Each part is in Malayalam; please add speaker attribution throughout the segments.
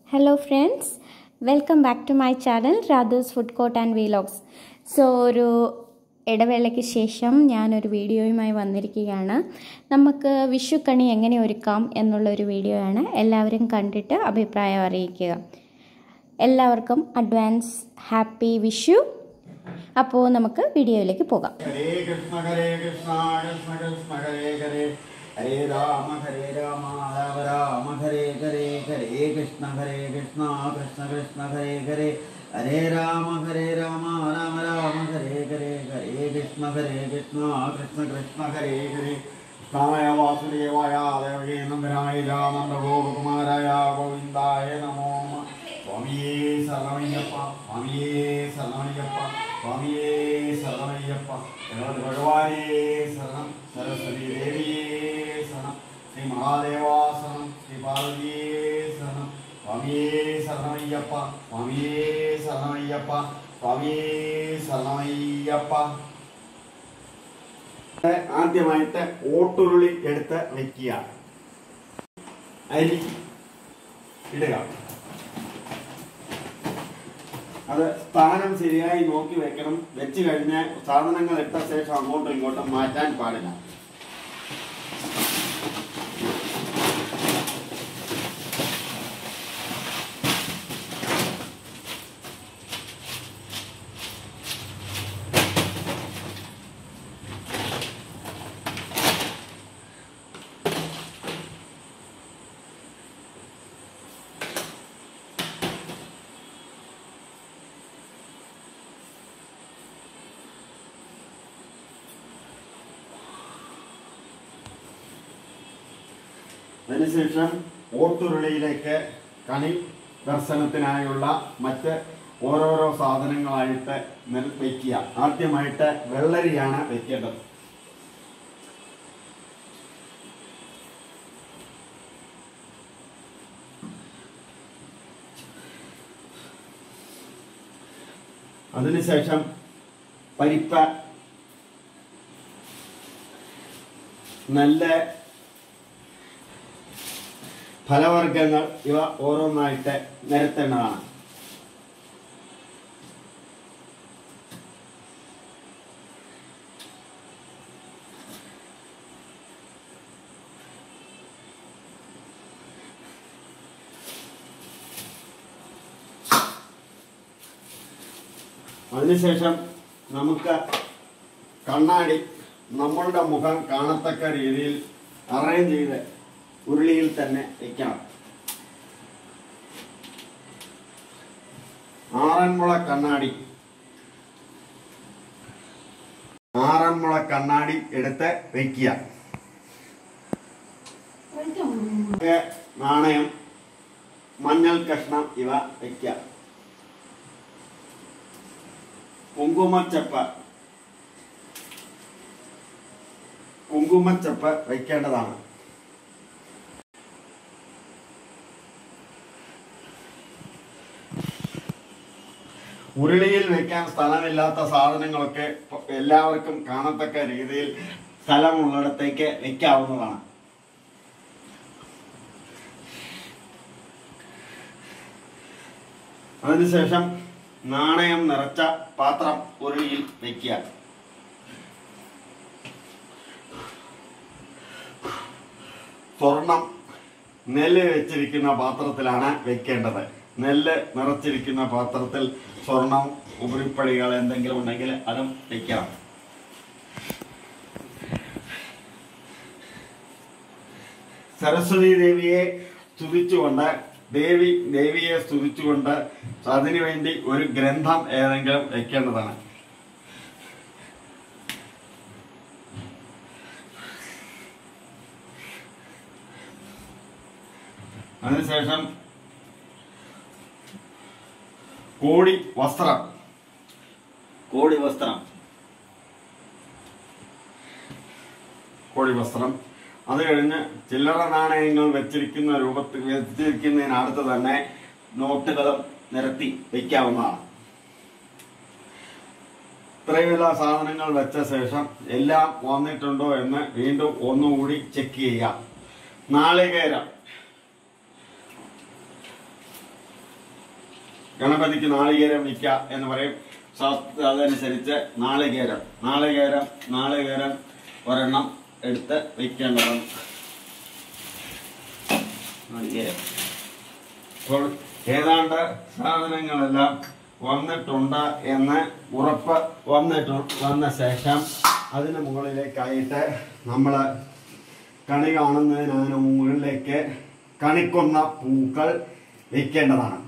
Speaker 1: hello friends welcome back to my channel Radhu's food court and vlogs so ഒരു ഇടവേളയ്ക്ക് ശേഷം ഞാനൊരു വീഡിയോയുമായി വന്നിരിക്കുകയാണ് നമുക്ക് വിഷുക്കണി എങ്ങനെ ഒരുക്കാം എന്നുള്ളൊരു വീഡിയോയാണ് എല്ലാവരും കണ്ടിട്ട് അഭിപ്രായം അറിയിക്കുക എല്ലാവർക്കും അഡ്വാൻസ് ഹാപ്പി വിഷു അപ്പോൾ നമുക്ക് വീഡിയോയിലേക്ക് പോകാം
Speaker 2: ഹരേ കൃഷ്ണ ഹരേ കൃഷ്ണ കൃഷ്ണ കൃഷ്ണ ഹരേ ഹരേ ഹരേ രാമ ഹരേ രാമ രാമ രാമ ഹരേ ഹരേ ഹരേ കൃഷ്ണ ഹരേ കൃഷ്ണ കൃഷ്ണ കൃഷ്ണ ഹരേ ഹരേ ഹരേ രാമ ഹരേ രാമ രാമ രാമ ഹരേ ഹരേ ഹരേ കൃഷ്ണ ഹരേ കൃഷ്ണ കൃഷ്ണ കൃഷ്ണ ഹരേ ഹരേ കൃഷ്ണായ വാസുദേവായ ദേവകേ നന്ദനായ രാമന്ദ ഗോപകുമാരായ ഗോവിന്ദായ നമോ നമഃ സ്വാമിയേ ശരണമയ്യപ്പ സ്വാമിയേ ശരണമയ്യപ്പ സ്വാമിയേ ശരണമയ്യപ്പ ഭഗവത് ഭഗവാനേ ശരണം സരസ്വതി ദേവിയേ ശരണം ശ്രീ മഹാദേവാ ശരണം ശ്രീ പാർവതിയേ ശരണം സ്വാമിയേ ശരണമയ്യപ്പ സ്വാമിയേ ശരണമയ്യപ്പ സ്വാമിയേ ശരണമയ്യപ്പ ആദ്യമായിട്ട് ഓട്ടുരുളി എടുത്ത് വെക്കുക അരി ഇടുക അത് സ്ഥാനം ശരിയായി നോക്കി വെക്കണം വെച്ച് കഴിഞ്ഞ് സാധനങ്ങൾ ഇട്ട ശേഷം അങ്ങോട്ടും ഇങ്ങോട്ടും മാറ്റാൻ പാടില്ല അതിനുശേഷം ഓട്ടുരുളിയിലേക്ക് കണി ദർശനത്തിനായുള്ള മറ്റ് ഓരോരോ സാധനങ്ങളായിട്ട് നെൽ വയ്ക്കുക ആദ്യമായിട്ട് വെള്ളരിയാണ് വെക്കേണ്ടത് അതിനുശേഷം പരിപ്പ് നല്ല ഫലവർഗങ്ങൾ ഇവ ഓരോന്നായിട്ട് നിരത്തേണ്ടതാണ് അതിനുശേഷം നമുക്ക് കണ്ണാടി നമ്മളുടെ മുഖം കാണത്തക്ക രീതിയിൽ അറേഞ്ച് ചെയ്ത് ഉരുളിയിൽ തന്നെ വെക്കണം ആറന്മുള കണ്ണാടി ആറന്മുള കണ്ണാടി എടുത്ത് വെക്കുക ഇത് നാണയം മഞ്ഞൾ കഷ്ണം ഇവ വെക്കുക കുങ്കുമച്ചപ്പ് കുങ്കുമച്ചപ്പ് വയ്ക്കേണ്ടതാണ് ഉരുളിയിൽ വെക്കാൻ സ്ഥലമില്ലാത്ത സാധനങ്ങളൊക്കെ പ- എല്ലാവർക്കും കാണത്തക്ക രീതിയിൽ സ്ഥലമുള്ളിടത്തേക്ക് വെക്കാവുന്നതാണ് അതിനുശേഷം നാണയം നിറച്ച പാത്രം ഉരുളിയിൽ വെക്കുക സ്വർണം നെല്ല് വെച്ചിരിക്കുന്ന പാത്രത്തിലാണ് വെക്കേണ്ടത് നെല്ല് നിറച്ചിരിക്കുന്ന പാത്രത്തിൽ സ്വർണം ഉപരിപ്പടികൾ എന്തെങ്കിലും ഉണ്ടെങ്കിൽ അതും വെക്കണം സരസ്വതി ദേവിയെ സ്തുതിച്ചുകൊണ്ട് ദേവി ദേവിയെ സ്തുതിച്ചുകൊണ്ട് അതിനുവേണ്ടി ഒരു ഗ്രന്ഥം ഏതെങ്കിലും വെക്കേണ്ടതാണ് അതിനുശേഷം കോടി വസ്ത്രം കോടി വസ്ത്രം കോടി വസ്ത്രം അത് കഴിഞ്ഞ് ചില്ലറ നാണയങ്ങൾ വെച്ചിരിക്കുന്ന രൂപത്തിൽ വെച്ചിരിക്കുന്നതിനടുത്ത് തന്നെ നോട്ടുകളും നിരത്തി വയ്ക്കാവുന്നതാണ് ഇത്രയുമുള്ള സാധനങ്ങൾ വെച്ച ശേഷം എല്ലാം വന്നിട്ടുണ്ടോ എന്ന് വീണ്ടും ഒന്നുകൂടി ചെക്ക് ചെയ്യാം നാളികേരം ഗണപതിക്ക് നാളികേരം വിൽക്ക എന്ന് പറയും ശാസ്ത്ര അതനുസരിച്ച് നാളികേരം നാളികേരം നാളികേരം ഒരെണ്ണം എടുത്ത് വെക്കേണ്ടതാണ് നാളികേരം അപ്പോൾ ഏതാണ്ട് സാധനങ്ങളെല്ലാം വന്നിട്ടുണ്ട് എന്ന് ഉറപ്പ് വന്നിട്ടു വന്ന ശേഷം അതിന് മുകളിലേക്കായിട്ട് നമ്മൾ കണി കാണുന്നതിന് മുകളിലേക്ക് കണിക്കൊന്ന പൂക്കൾ വെക്കേണ്ടതാണ്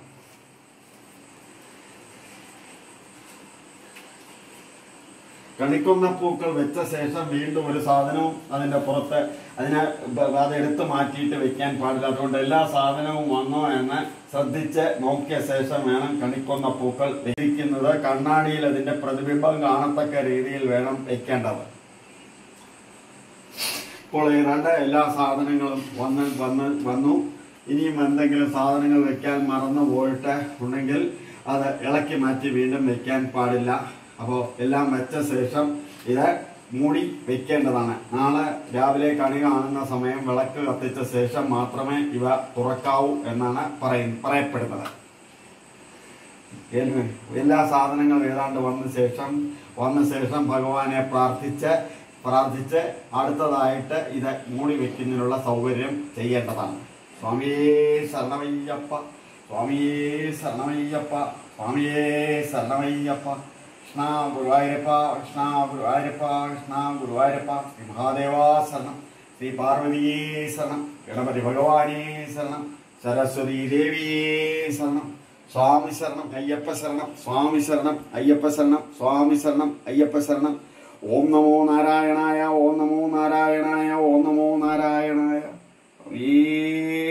Speaker 2: കണിക്കൊന്ന പൂക്കൾ വെച്ച ശേഷം വീണ്ടും ഒരു സാധനവും അതിന്റെ പുറത്ത് അതിനെ ബ- അത് എടുത്തു മാറ്റിയിട്ട് വെക്കാൻ പാടില്ല അതുകൊണ്ട് എല്ലാ സാധനവും വന്നോ എന്ന് ശ്രദ്ധിച്ച് നോക്കിയ ശേഷം വേണം കണിക്കൊന്ന പൂക്കൾ വെക്കുന്നത് കണ്ണാടിയിൽ അതിന്റെ പ്രതിബിംബം കാണത്തക്ക രീതിയിൽ വേണം വെക്കേണ്ടത് ഇപ്പോൾ ഏതാണ്ട് എല്ലാ സാധനങ്ങളും വന്ന് വന്ന് വന്നു ഇനിയും എന്തെങ്കിലും സാധനങ്ങൾ വെക്കാൻ മറന്നു പോയിട്ട് ഉണ്ടെങ്കിൽ അത് ഇളക്കി മാറ്റി വീണ്ടും വെക്കാൻ പാടില്ല അപ്പോൾ എല്ലാം വെച്ച ശേഷം ഇത് മൂടി വെക്കേണ്ടതാണ് നാളെ രാവിലെ കണി കാണുന്ന സമയം വിളക്ക് കത്തിച്ച ശേഷം മാത്രമേ ഇവ തുറക്കാവൂ എന്നാണ് പറയ പറയപ്പെടുന്നത് എൽ- എല്ലാ സാധനങ്ങളും ഏതാണ്ട് വന്ന ശേഷം വന്ന ശേഷം ഭഗവാനെ പ്രാർത്ഥിച്ച് പ്രാർത്ഥിച്ച് അടുത്തതായിട്ട് ഇത് മൂടി വെക്കുന്നതിനുള്ള സൗകര്യം ചെയ്യേണ്ടതാണ് സ്വാമിയേ ശരണമയ്യപ്പ സ്വാമിയേ ശരണമയ്യപ്പ സ്വാമിയേ ശരണമയ്യപ്പ കൃഷ്ണ ഗുരുവായൂരപ്പ കൃഷ്ണ ഗുരുവായൂരപ്പ കൃഷ്ണ ഗുരുവായൂരപ്പ ശ്രീ മഹാദേവാ ശരണം ശ്രീ പാർവതിയേ ശരണം ഗണപതി ഭഗവാനേ ശരണം സരസ്വതി ദേവിയേ ശരണം സ്വാമി ശരണം അയ്യപ്പ ശരണം സ്വാമി ശരണം അയ്യപ്പ ശരണം സ്വാമി ശരണം അയ്യപ്പ ശരണം ഓം നമോ നാരായണായ ഓം നമോ നാരായണായ ഓം നമോ നാരായണായ ഈ